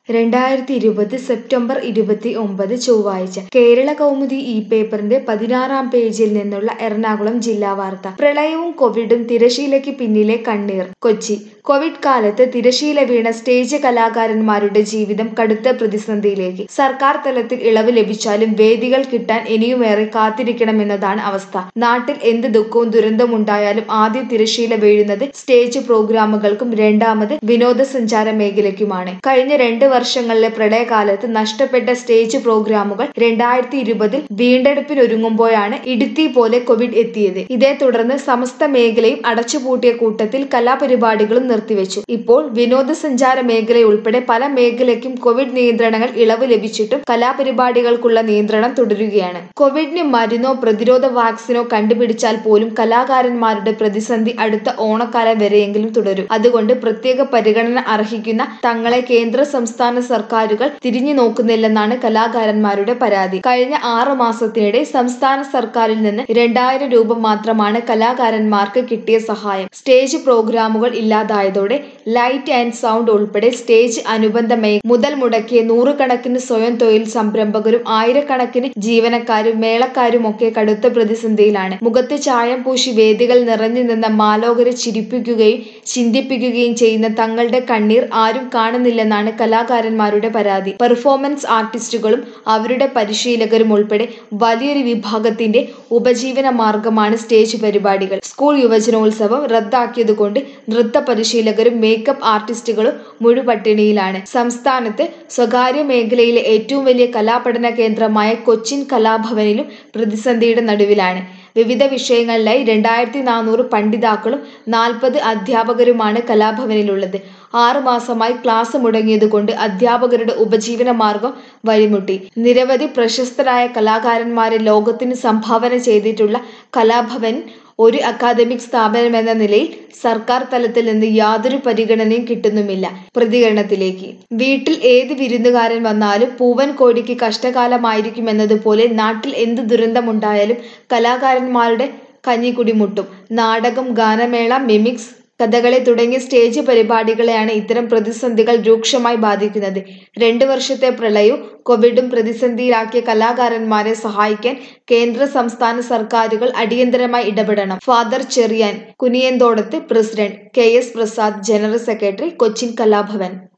രണ്ടായിരത്തി ഇരുപത് സെപ്റ്റംബർ ഇരുപത്തി ഒമ്പത് ചൊവ്വാഴ്ച കേരള കൗമുദി ഈ പേപ്പറിന്റെ പതിനാറാം പേജിൽ നിന്നുള്ള എറണാകുളം ജില്ലാ വാർത്ത പ്രളയവും കോവിഡും തിരശീലയ്ക്ക് പിന്നിലെ കണ്ണീർ കൊച്ചി കോവിഡ് കാലത്ത് തിരശീല വീണ സ്റ്റേജ് കലാകാരന്മാരുടെ ജീവിതം കടുത്ത പ്രതിസന്ധിയിലേക്ക് സർക്കാർ തലത്തിൽ ഇളവ് ലഭിച്ചാലും വേദികൾ കിട്ടാൻ ഇനിയുമേറെ കാത്തിരിക്കണമെന്നതാണ് അവസ്ഥ നാട്ടിൽ എന്ത് ദുഃഖവും ദുരന്തമുണ്ടായാലും ആദ്യം തിരശീല വീഴുന്നത് സ്റ്റേജ് പ്രോഗ്രാമുകൾക്കും രണ്ടാമത് വിനോദസഞ്ചാര മേഖലയ്ക്കുമാണ് കഴിഞ്ഞ രണ്ട് വർഷങ്ങളിലെ പ്രളയകാലത്ത് നഷ്ടപ്പെട്ട സ്റ്റേജ് പ്രോഗ്രാമുകൾ രണ്ടായിരത്തി ഇരുപതിൽ വീണ്ടെടുപ്പിനൊരുങ്ങുമ്പോഴാണ് ഇടുത്തി പോലെ കോവിഡ് എത്തിയത് ഇതേ തുടർന്ന് സമസ്ത മേഖലയും അടച്ചുപൂട്ടിയ കൂട്ടത്തിൽ കലാപരിപാടികളും നിർത്തിവെച്ചു ഇപ്പോൾ വിനോദസഞ്ചാര മേഖലയുൾപ്പെടെ പല മേഖലയ്ക്കും കോവിഡ് നിയന്ത്രണങ്ങൾ ഇളവ് ലഭിച്ചിട്ടും കലാപരിപാടികൾക്കുള്ള നിയന്ത്രണം തുടരുകയാണ് കോവിഡിന് മരുന്നോ പ്രതിരോധ വാക്സിനോ കണ്ടുപിടിച്ചാൽ പോലും കലാകാരന്മാരുടെ പ്രതിസന്ധി അടുത്ത ഓണക്കാലം വരെയെങ്കിലും തുടരും അതുകൊണ്ട് പ്രത്യേക പരിഗണന അർഹിക്കുന്ന തങ്ങളെ കേന്ദ്ര സംസ്ഥാന സർക്കാരുകൾ തിരിഞ്ഞു നോക്കുന്നില്ലെന്നാണ് കലാകാരന്മാരുടെ പരാതി കഴിഞ്ഞ ആറ് മാസത്തിനിടെ സംസ്ഥാന സർക്കാരിൽ നിന്ന് രണ്ടായിരം രൂപ മാത്രമാണ് കലാകാരന്മാർക്ക് കിട്ടിയ സഹായം സ്റ്റേജ് പ്രോഗ്രാമുകൾ ഇല്ലാതായതോടെ ലൈറ്റ് ആൻഡ് സൗണ്ട് ഉൾപ്പെടെ സ്റ്റേജ് അനുബന്ധ മേ മുതൽ മുടക്കിയ നൂറുകണക്കിന് സ്വയം തൊഴിൽ സംരംഭകരും ആയിരക്കണക്കിന് ജീവനക്കാരും മേളക്കാരും ഒക്കെ കടുത്ത പ്രതിസന്ധിയിലാണ് മുഖത്ത് ചായം പൂശി വേദികൾ നിറഞ്ഞു നിന്ന മാലോകരെ ചിരിപ്പിക്കുകയും ചിന്തിപ്പിക്കുകയും ചെയ്യുന്ന തങ്ങളുടെ കണ്ണീർ ആരും കാണുന്നില്ലെന്നാണ് കലാകാരന്മാരുടെ പരാതി പെർഫോമൻസ് ആർട്ടിസ്റ്റുകളും അവരുടെ പരിശീലകരും ഉൾപ്പെടെ വലിയൊരു വിഭാഗത്തിന്റെ ഉപജീവന മാർഗമാണ് സ്റ്റേജ് പരിപാടികൾ സ്കൂൾ യുവജനോത്സവം റദ്ദാക്കിയതുകൊണ്ട് നൃത്ത പരിശീലകരും മേക്കപ്പ് ആർട്ടിസ്റ്റുകളും മുഴുപട്ടിണിയിലാണ് സംസ്ഥാനത്ത് സ്വകാര്യ മേഖലയിലെ ഏറ്റവും വലിയ കലാപഠന കേന്ദ്രമായ കൊച്ചിൻ കലാഭവനിലും പ്രതിസന്ധിയുടെ നടുവിലാണ് വിവിധ വിഷയങ്ങളിലായി രണ്ടായിരത്തി നാനൂറ് പണ്ഡിതാക്കളും നാൽപ്പത് അധ്യാപകരുമാണ് കലാഭവനിലുള്ളത് ആറു മാസമായി ക്ലാസ് മുടങ്ങിയതുകൊണ്ട് അധ്യാപകരുടെ ഉപജീവന മാർഗം വഴിമുട്ടി നിരവധി പ്രശസ്തരായ കലാകാരന്മാരെ ലോകത്തിന് സംഭാവന ചെയ്തിട്ടുള്ള കലാഭവൻ ഒരു അക്കാദമിക് സ്ഥാപനം എന്ന നിലയിൽ സർക്കാർ തലത്തിൽ നിന്ന് യാതൊരു പരിഗണനയും കിട്ടുന്നുമില്ല പ്രതികരണത്തിലേക്ക് വീട്ടിൽ ഏത് വിരുന്നുകാരൻ വന്നാലും പൂവൻ കോഴിക്ക് കഷ്ടകാലമായിരിക്കുമെന്നതുപോലെ നാട്ടിൽ എന്ത് ദുരന്തമുണ്ടായാലും കലാകാരന്മാരുടെ കഞ്ഞിക്കുടി മുട്ടും നാടകം ഗാനമേള മിമിക്സ് കഥകളി തുടങ്ങിയ സ്റ്റേജ് പരിപാടികളെയാണ് ഇത്തരം പ്രതിസന്ധികൾ രൂക്ഷമായി ബാധിക്കുന്നത് രണ്ടു വർഷത്തെ പ്രളയവും കോവിഡും പ്രതിസന്ധിയിലാക്കിയ കലാകാരന്മാരെ സഹായിക്കാൻ കേന്ദ്ര സംസ്ഥാന സർക്കാരുകൾ അടിയന്തരമായി ഇടപെടണം father Cheriyan Kuniyanthodath president K S Prasad general secretary Cochin Kalabhavan